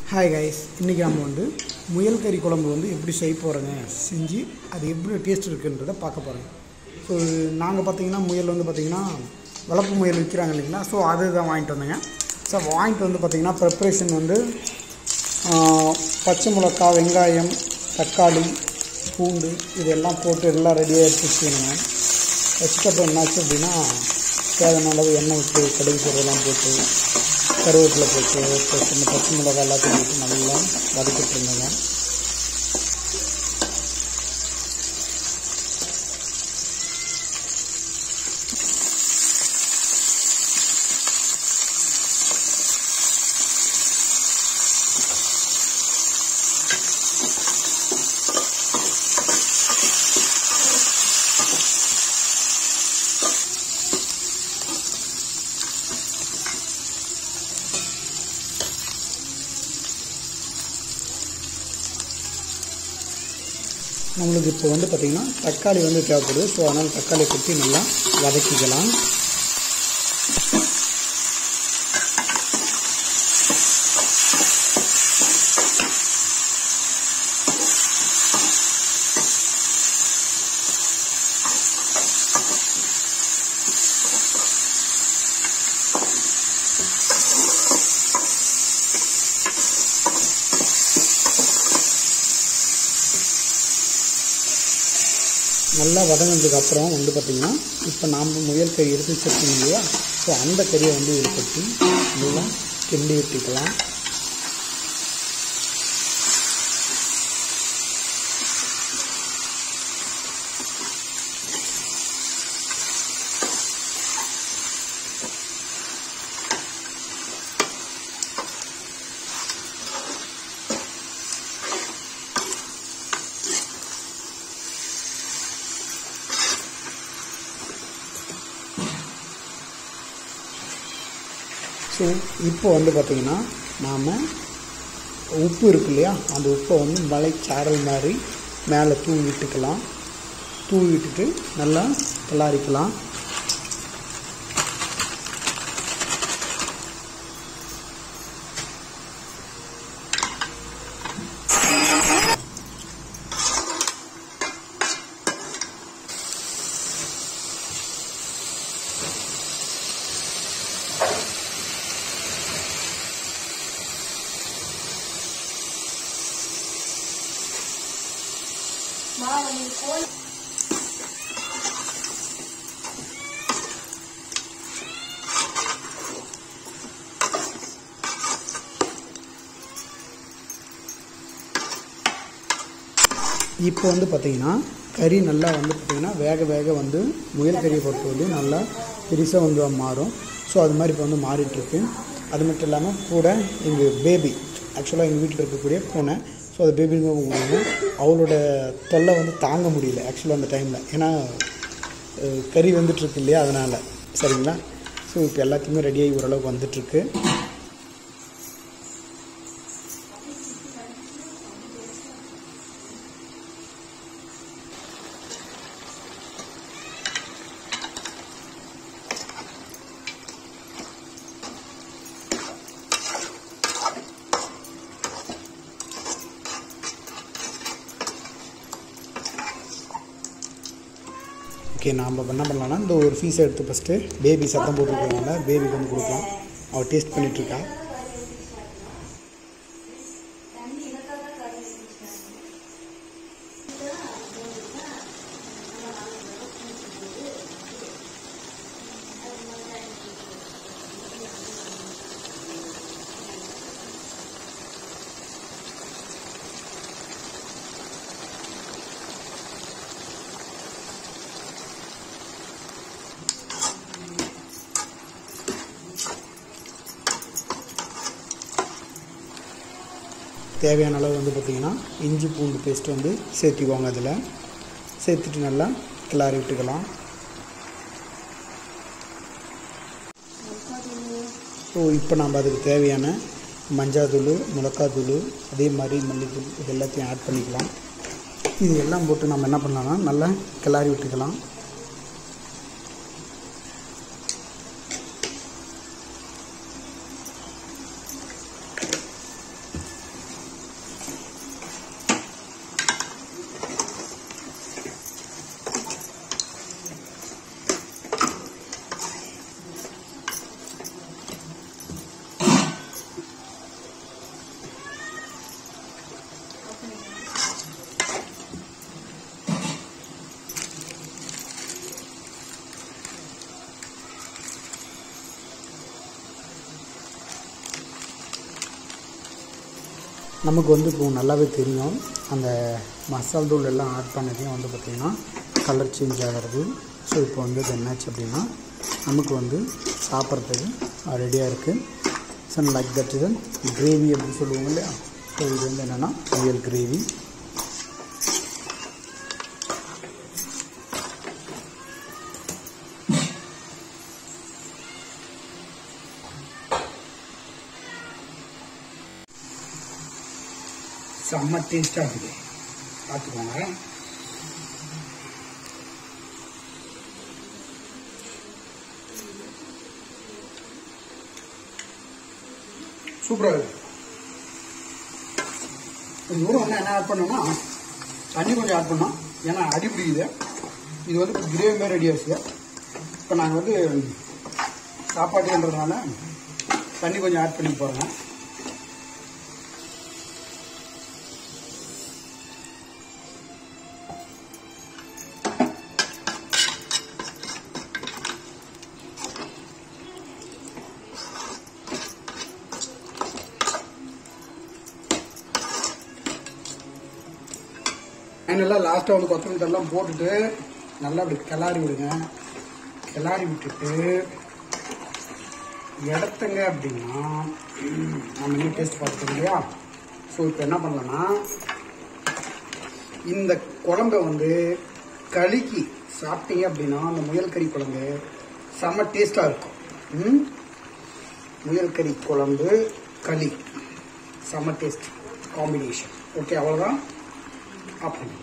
Hi guys இன்றைக்கி நம்ம வந்து முயல் கறி குழம்பு வந்து எப்படி செய்ய போகிறோங்க செஞ்சு அது எப்படி டேஸ்ட் இருக்குன்றதை பார்க்க போகிறோங்க ஸோ நாங்கள் பார்த்தீங்கன்னா முயல் வந்து பார்த்திங்கன்னா வளர்ப்பு முயல் விற்கிறாங்க இல்லைங்களா ஸோ அது தான் வாங்கிட்டு வந்தேங்க ஸோ வாங்கிட்டு வந்து பார்த்திங்கன்னா ப்ரிப்ரேஷன் வந்து ஆஹ், பச்சை மிளகா வெங்காயம் தக்காளி பூண்டு இதெல்லாம் போட்டு எல்லாம் ரெடியாக எடுத்து வச்சுக்கணுங்க வச்சுட்டப்போ என்னாச்சு அப்படின்னா தேவையான அளவு எண்ணெய் விட்டு கடுகு சீரகெல்லாம் போட்டு கருவேப்பிலை போட்டு ப்ளஸ் இந்த பச்சை மிளகா எல்லாத்தையும் போட்டு நல்லா வதக்கிட்டு இருந்தேங்க நம்மளுக்கு இப்போ வந்து பார்த்திங்கன்னா தக்காளி வந்து தேவைப்படுது ஸோ அதனால் தக்காளி கொட்டி நல்லா வதக்கிக்கலாம் நல்லா வதங்கினதுக்கு அப்புறம் வந்து பார்த்திங்கன்னா இப்போ நாம் முயல் கறி எடுத்து வச்சிருக்கோம் இல்லையா ஸோ அந்த கறியை வந்து இதில் கொட்டி நல்லா கிண்டி விட்டுக்கலாம் ஸோ இப்போ வந்து பார்த்திங்கன்னா நாம் உப்பு இருக்கு இல்லையா அந்த உப்பை வந்து மலைச்சாரல் மாதிரி மேலே தூவி விட்டுக்கலாம் தூவி விட்டுட்டு நல்லா கிளறிக்கலாம் இப்போ வந்து பார்த்திங்கன்னா கறி நல்லா வந்து பார்த்திங்கன்னா வேக வேக வந்து முயல் கறியை பொறுத்தவரையும் நல்லா பெருசாக வந்து மாறும் ஸோ அது மாதிரி இப்போ வந்து மாறிட்டுருக்கு அது மட்டும் இல்லாமல் கூட எங்கள் பேபி ஆக்சுவலாக எங்கள் வீட்டில் இருக்கக்கூடிய பூனை ஸோ அது பேபிங்க முடியும் அவளோட தொல்லை வந்து தாங்க முடியல ஆக்சுவலாக அந்த டைமில் ஏன்னா அஹ், கறி வந்துட்டுருக்கு இல்லையா அதனால் சரிங்களா ஸோ இப்போ எல்லாத்தையுமே ரெடியாகி ஓரளவுக்கு வந்துட்டுருக்கு ஓகே நாம் என்ன பண்ணலாம்னா இந்த ஒரு ஃபீஸை எடுத்து ஃபஸ்ட்டு பேபி சத்தம் போட்டுருக்கனால பேபிக்கு வந்து கொடுக்கலாம் அவள் டேஸ்ட் பண்ணிகிட்ருக்கா தேவையான அளவு வந்து பார்த்திங்கன்னா இஞ்சி பூண்டு பேஸ்ட் வந்து சேர்த்திக்குவாங்க அதில் சேர்த்துட்டு நல்லா கிளறி விட்டுக்கலாம் ஸோ இப்போ நம்ம அதுக்கு தேவையான மஞ்சாத்தூள் மிளகாத்தூள் அதே மாதிரி மல்லித்தூள் இது எல்லாத்தையும் ஆட் பண்ணிக்கலாம் இது எல்லாம் போட்டு நம்ம என்ன பண்ணலாம்னா நல்லா கிளறி விட்டுக்கலாம் நமக்கு வந்து இப்போ நல்லாவே தெரியும் அந்த மசால் தூள் எல்லாம் ஆட் பண்ணதையும் வந்து பார்த்திங்கன்னா கலர் சேஞ்ச் ஆகிறது ஸோ இப்போ வந்து இது என்னாச்சு அப்படின்னா நமக்கு வந்து சாப்பிட்றதுக்கு ரெடியாக இருக்குது சன் லைக் தட் இதன் கிரேவி அப்படின்னு சொல்லுவாங்க இல்லையா ஸோ இது வந்து என்னென்னா முயல் கிரேவி செம்ம டேஸ்ட்டாக இருக்குது பார்த்துக்கோங்க சூப்பராக இருக்குது இவரும் வந்து என்ன ஆட் பண்ணோம்னா தண்ணி கொஞ்சம் ஆட் பண்ணோம் ஏன்னா அடி பிடிக்குது இது வந்து கிரேவி மாதிரி ரெடி ஆச்சு இப்போ நாங்கள் வந்து சாப்பாடுன்றதுனால தண்ணி கொஞ்சம் ஆட் பண்ணி போகிறோங்க நல்லா லாஸ்ட்டாக வந்து கொத்தமல்லி தரெல்லாம் போட்டுட்டு நல்லா அப்படி கிளறி விடுங்க கிளறி விட்டுட்டு இடத்துங்க அப்படின்னா ம், நம்ம இன்னும் டேஸ்ட் பார்த்துக்கோங்க இல்லையா ஸோ இப்போ என்ன பண்ணலாம்னா இந்த குழம்ப வந்து களிக்கு சாப்பிட்டீங்க அப்படின்னா அந்த முயல் கறி குழம்பு செம்ம டேஸ்ட்டாக இருக்கும் ம்? முயல் கறி குழம்பு களி செம்ம டேஸ்ட் காம்பினேஷன் ஓகே அவ்வளோதான் ஆஃப் பண்ணி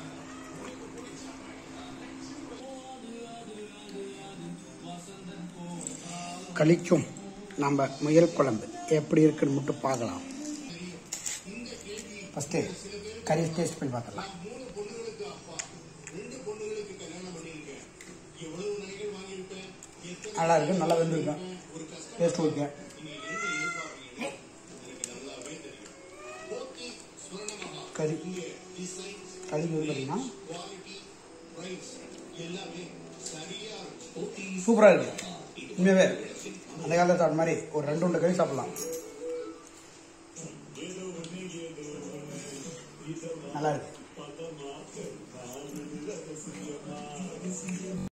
களிக்கும் நம்ம முயல் குழம்பு எப்படி இருக்குன்னு மட்டும் பார்க்கலாம் ஃபஸ்ட்டு கறி டேஸ்ட் பண்ணி பார்க்கலாம் நல்லா இருக்கு நல்லா வெந்திருக்கும் டேஸ்ட் ஓகே கறி கறி வந்து பார்த்தீங்கன்னா சூப்பராக இருக்கு உண்மையாவே அந்த காலத்தில் சாப்பிட்ட மாதிரி ஒரு ரெண்டு உண்டை கறி சாப்பிடலாம் நல்லா இருக்கு